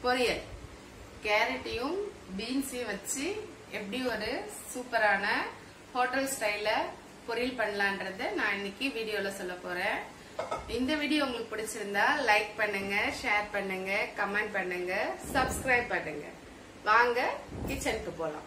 பொரியல் கேரட்டையும் பீன்ஸையும் வச்சு எப்படி ஒரு சூப்பரான ஹோட்டல் ஸ்டைல்ல பொரியல் பண்ணலான்றத நான் இன்னைக்கு வீடியோல சொல்ல போறேன் இந்த வீடியோ உங்களுக்கு பிடிச்சிருந்தா லைக் பண்ணுங்க ஷேர் பண்ணுங்க கமெண்ட் பண்ணுங்க சப்ஸ்கிரைப் பண்ணுங்க வாங்க கிச்சனுக்கு போலாம்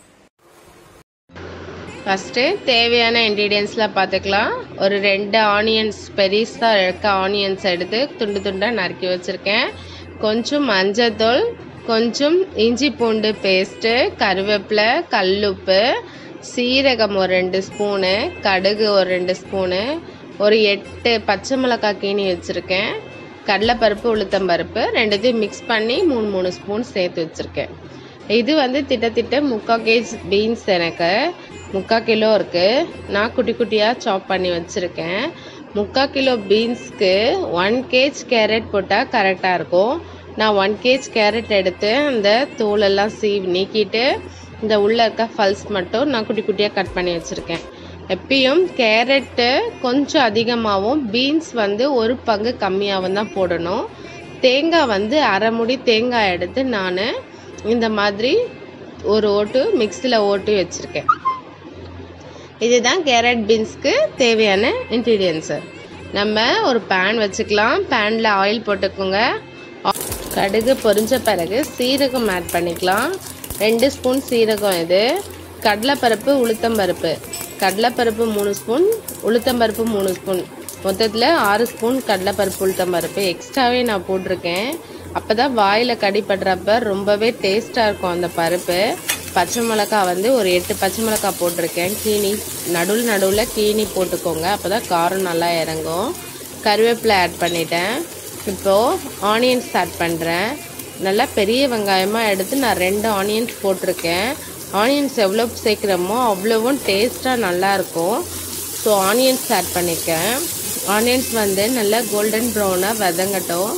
ஃபஸ்ட்டு தேவையான இன்க்ரீடியன்ஸ்லாம் பார்த்துக்கலாம் ஒரு ரெண்டு ஆனியன்ஸ் பெருசாக இருக்க ஆனியன்ஸ் எடுத்து துண்டு துண்டாக நறுக்கி வச்சுருக்கேன் கொஞ்சம் மஞ்சத்தூள் கொஞ்சம் இஞ்சி பூண்டு பேஸ்ட்டு கருவேப்பிலை கல்லுப்பு சீரகம் ஒரு ரெண்டு ஸ்பூனு கடுகு ஒரு ரெண்டு ஸ்பூனு ஒரு எட்டு பச்சை மிளகாய் கீனி வச்சுருக்கேன் கடலைப்பருப்பு உளுத்தம்பருப்பு ரெண்டுத்தையும் மிக்ஸ் பண்ணி மூணு மூணு ஸ்பூன் சேர்த்து வச்சுருக்கேன் இது வந்து திட்டத்திட்ட முக்கால் கேஜ் பீன்ஸ் எனக்கு முக்கால் கிலோ இருக்குது நான் குட்டி குட்டியாக சாப் பண்ணி வச்சுருக்கேன் முக்கால் கிலோ பீன்ஸ்க்கு ஒன் கேஜ் கேரட் போட்டால் கரெக்டாக இருக்கும் நான் ஒன் கேஜ் கேரட் எடுத்து அந்த தோலெல்லாம் சீவ் நீக்கிட்டு இந்த உள்ளே இருக்க ஃபல்ஸ் மட்டும் நான் குட்டி குட்டியாக கட் பண்ணி வச்சுருக்கேன் எப்பயும் கேரட்டு கொஞ்சம் அதிகமாகவும் பீன்ஸ் வந்து ஒரு பங்கு கம்மியாகவும் தான் போடணும் தேங்காய் வந்து அரை முடி தேங்காய் எடுத்து நான் இந்த மாதிரி ஒரு ஓட்டு மிக்ஸியில் ஓட்டி வச்சுருக்கேன் இதுதான் கேரட் பீன்ஸ்க்கு தேவையான இன்க்ரீடியன்ஸு நம்ம ஒரு பேன் வச்சுக்கலாம் பேனில் ஆயில் போட்டுக்கோங்க கடுகு பொரிஞ்ச பிறகு சீரகம் ஆட் பண்ணிக்கலாம் ரெண்டு ஸ்பூன் சீரகம் இது கடலைப்பருப்பு உளுத்தம்பருப்பு கடலைப்பருப்பு மூணு ஸ்பூன் உளுத்தம்பருப்பு மூணு ஸ்பூன் மொத்தத்தில் ஆறு ஸ்பூன் கடலைப்பருப்பு உளுத்தம்பருப்பு எக்ஸ்ட்ராவே நான் போட்டிருக்கேன் அப்போ தான் வாயில் கடிப்படுறப்ப ரொம்பவே டேஸ்ட்டாக இருக்கும் அந்த பருப்பு பச்சை மிளகா வந்து ஒரு எட்டு பச்சை மிளகா போட்டிருக்கேன் கீனி நடுவில் நடுவில் கீனி போட்டுக்கோங்க அப்போ தான் காரம் நல்லா இறங்கும் கருவேப்பிலை ஆட் பண்ணிட்டேன் இப்போது ஆனியன்ஸ் ஆட் பண்ணுறேன் நல்லா பெரிய வெங்காயமாக எடுத்து நான் ரெண்டு ஆனியன்ஸ் போட்டிருக்கேன் ஆனியன்ஸ் எவ்வளோ சேர்க்குறோமோ அவ்வளோவும் டேஸ்ட்டாக நல்லாயிருக்கும் ஸோ ஆனியன்ஸ் ஆட் பண்ணியிருக்கேன் ஆனியன்ஸ் வந்து நல்லா கோல்டன் ப்ரௌனாக வதங்கட்டும்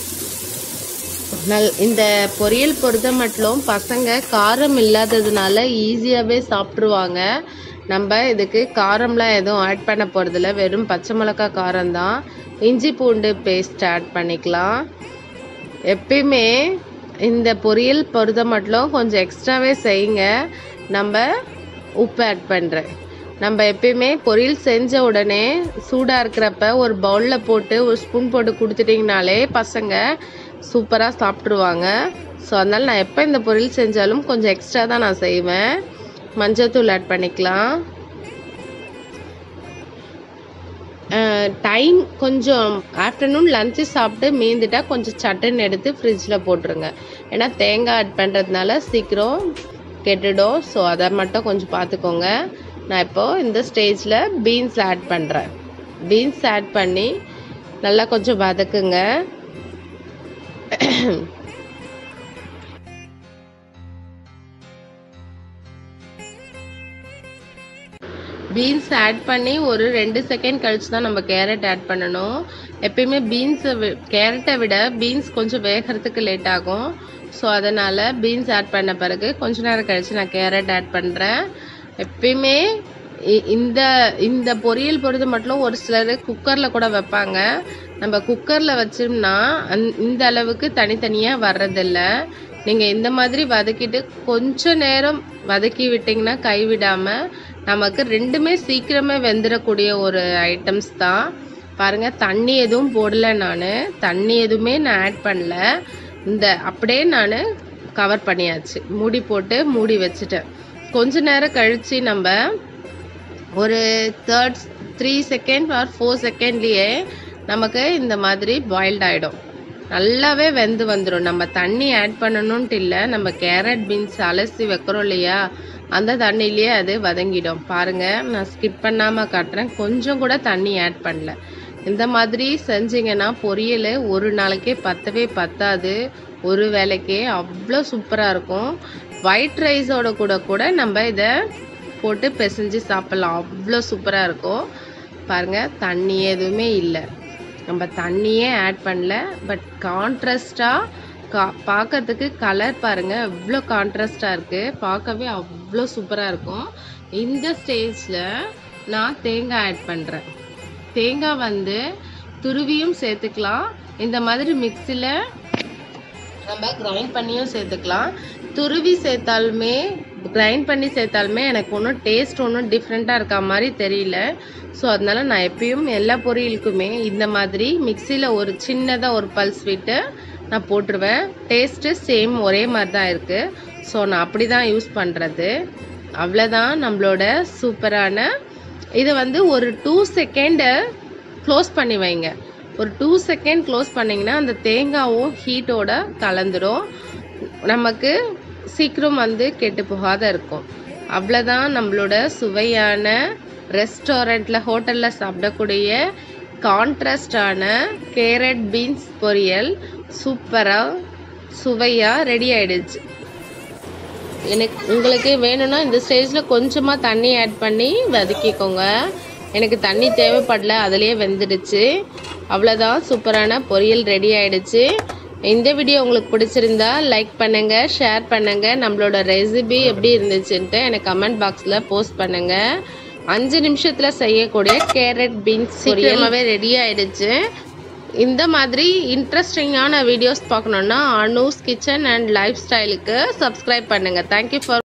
நல் இந்த பொரியல் பொறுத்த மட்டும் பசங்க காரம் இல்லாததுனால ஈஸியாகவே சாப்பிட்ருவாங்க நம்ம இதுக்கு காரம்லாம் எதுவும் ஆட் பண்ண போகிறதில்ல வெறும் பச்சை மிளகா காரம் தான் இஞ்சி பூண்டு பேஸ்ட் ஆட் பண்ணிக்கலாம் எப்பயுமே இந்த பொரியல் பொறுத்த மட்டும் கொஞ்சம் எக்ஸ்ட்ராவே செய்யுங்க நம்ம உப்பு ஆட் பண்ணுறேன் நம்ம எப்பயுமே பொரியல் செஞ்ச உடனே சூடாக இருக்கிறப்ப ஒரு பவுலில் போட்டு ஒரு ஸ்பூன் போட்டு கொடுத்துட்டிங்கனாலே பசங்க சூப்பராக சாப்பிட்ருவாங்க ஸோ அதனால் நான் எப்போ இந்த பொரியல் செஞ்சாலும் கொஞ்சம் எக்ஸ்ட்ரா தான் நான் செய்வேன் மஞ்சத்தூள் ஆட் பண்ணிக்கலாம் டைம் கொஞ்சம் ஆஃப்டர்நூன் லஞ்சு சாப்பிட்டு மீந்துட்டா கொஞ்சம் சட்டுன்னு எடுத்து ஃப்ரிட்ஜில் போட்டுருங்க ஏன்னா தேங்காய் ஆட் பண்ணுறதுனால சீக்கிரம் கெட்டுடும் ஸோ அதை மட்டும் கொஞ்சம் பார்த்துக்கோங்க நான் இப்போது இந்த ஸ்டேஜில் பீன்ஸ் ஆட் பண்ணுறேன் பீன்ஸ் ஆட் பண்ணி நல்லா கொஞ்சம் வதக்குங்க பீன்ஸ் ஆட் பண்ணி ஒரு ரெண்டு செகண்ட் கழிச்சு தான் நம்ம கேரட் ஆட் பண்ணணும் எப்பயுமே பீன்ஸை கேரட்டை விட பீன்ஸ் கொஞ்சம் வேகிறதுக்கு லேட் ஆகும் ஸோ அதனால் பீன்ஸ் ஆட் பண்ண பிறகு கொஞ்ச நேரம் கழிச்சு நான் கேரட் ஆட் பண்ணுறேன் எப்பயுமே இந்த இந்த பொரியல் பொறுத்து மட்டும் ஒரு சிலர் குக்கரில் கூட வைப்பாங்க நம்ம குக்கரில் வச்சோம்னா அந் இந்த அளவுக்கு தனித்தனியாக வர்றதில்ல நீங்கள் இந்த மாதிரி வதக்கிட்டு கொஞ்ச நேரம் வதக்கி விட்டிங்கன்னா கைவிடாமல் நமக்கு ரெண்டுமே சீக்கிரமே வெந்துடக்கூடிய ஒரு ஐட்டம்ஸ் தான் பாருங்கள் தண்ணி எதுவும் போடல நான் தண்ணி எதுவுமே நான் ஆட் பண்ணல இந்த அப்படியே நான் கவர் பண்ணியாச்சு மூடி போட்டு மூடி வச்சுட்டேன் கொஞ்ச நேரம் கழித்து நம்ம ஒரு third three second or four செகண்ட்லேயே நமக்கு இந்த மாதிரி பாயில்ட் ஆகிடும் நல்லாவே வெந்து வந்துடும் நம்ம தண்ணி ஆட் பண்ணணுன்ட்டு இல்லை நம்ம கேரட் பீன்ஸ் அலசி வைக்கிறோம் இல்லையா அந்த தண்ணியிலேயே அது வதங்கிடும் பாருங்கள் நான் ஸ்கிப் பண்ணாமல் காட்டுறேன் கொஞ்சம் கூட தண்ணி ஆட் பண்ணல இந்த மாதிரி செஞ்சிங்கன்னா பொரியல் ஒரு நாளைக்கே பத்தவே பத்தாது ஒரு வேலைக்கே அவ்வளோ சூப்பராக இருக்கும் ஒயிட் ரைஸோட கூட கூட நம்ம இதை போட்டு பிசைஞ்சு சாப்பிட்லாம் அவ்வளோ சூப்பராக இருக்கும் பாருங்கள் தண்ணி எதுவுமே இல்லை நம்ம தண்ணியே ஆட் பண்ணல பட் கான்ட்ராஸ்டாக கா பார்க்கறதுக்கு கலர் பாருங்கள் எவ்வளோ கான்ட்ராஸ்டாக இருக்குது பார்க்கவே அவ்வளோ சூப்பராக இருக்கும் இந்த ஸ்டேஜில் நான் தேங்காய் ஆட் பண்ணுறேன் தேங்காய் வந்து துருவியும் சேர்த்துக்கலாம் இந்த மாதிரி மிக்சியில் நம்ம கிரைண்ட் பண்ணியும் சேர்த்துக்கலாம் துருவி சேர்த்தாலுமே கிரைண்ட் பண்ணி சேர்த்தாலுமே எனக்கு ஒன்றும் டேஸ்ட் ஒன்றும் டிஃப்ரெண்ட்டாக இருக்க மாதிரி தெரியல ஸோ அதனால நான் எப்பயும் எல்லா பொரியலுக்குமே இந்த மாதிரி மிக்சியில் ஒரு சின்னதாக ஒரு பல்ஸ் விட்டு நான் போட்டுருவேன் டேஸ்ட்டு சேம் ஒரே மாதிரி தான் இருக்குது ஸோ நான் அப்படி தான் யூஸ் பண்ணுறது அவ்வளோதான் நம்மளோட சூப்பரான இதை வந்து ஒரு டூ செகண்டு க்ளோஸ் பண்ணி வைங்க ஒரு டூ செகண்ட் க்ளோஸ் பண்ணிங்கன்னா அந்த தேங்காவும் ஹீட்டோட கலந்துடும் நமக்கு சீக்கிரம் வந்து கெட்டு போகாத இருக்கும் அவ்வளோதான் நம்மளோட சுவையான ரெஸ்டாரண்ட்டில் ஹோட்டலில் சாப்பிடக்கூடிய கான்ட்ராஸ்டான கேரட் பீன்ஸ் பொரியல் சூப்பராக சுவையாக ரெடி ஆயிடுச்சு எனக்கு உங்களுக்கு வேணும்னா இந்த ஸ்டேஜில் கொஞ்சமாக தண்ணி ஆட் பண்ணி வதக்கிக்கோங்க எனக்கு தண்ணி தேவைப்படல அதுலேயே வெந்துடுச்சு அவ்வளோதான் சூப்பரான பொரியல் ரெடி ஆயிடுச்சு இந்த வீடியோ உங்களுக்கு பிடிச்சிருந்தா லைக் பண்ணுங்க ஷேர் பண்ணுங்க நம்மளோட ரெசிபி எப்படி இருந்துச்சுன்ட்டு எனக்கு கமெண்ட் பாக்ஸில் போஸ்ட் பண்ணுங்க அஞ்சு நிமிஷத்துல செய்யக்கூடிய கேரட் பீன்ஸ் சீக்கிரமாகவே ரெடி ஆயிடுச்சு இந்த மாதிரி இன்ட்ரெஸ்டிங்கான வீடியோஸ் பார்க்கணுன்னா அனூஸ் கிச்சன் அண்ட் லைஃப் ஸ்டைலுக்கு சப்ஸ்கிரைப் பண்ணுங்கள் தேங்க்யூ ஃபார்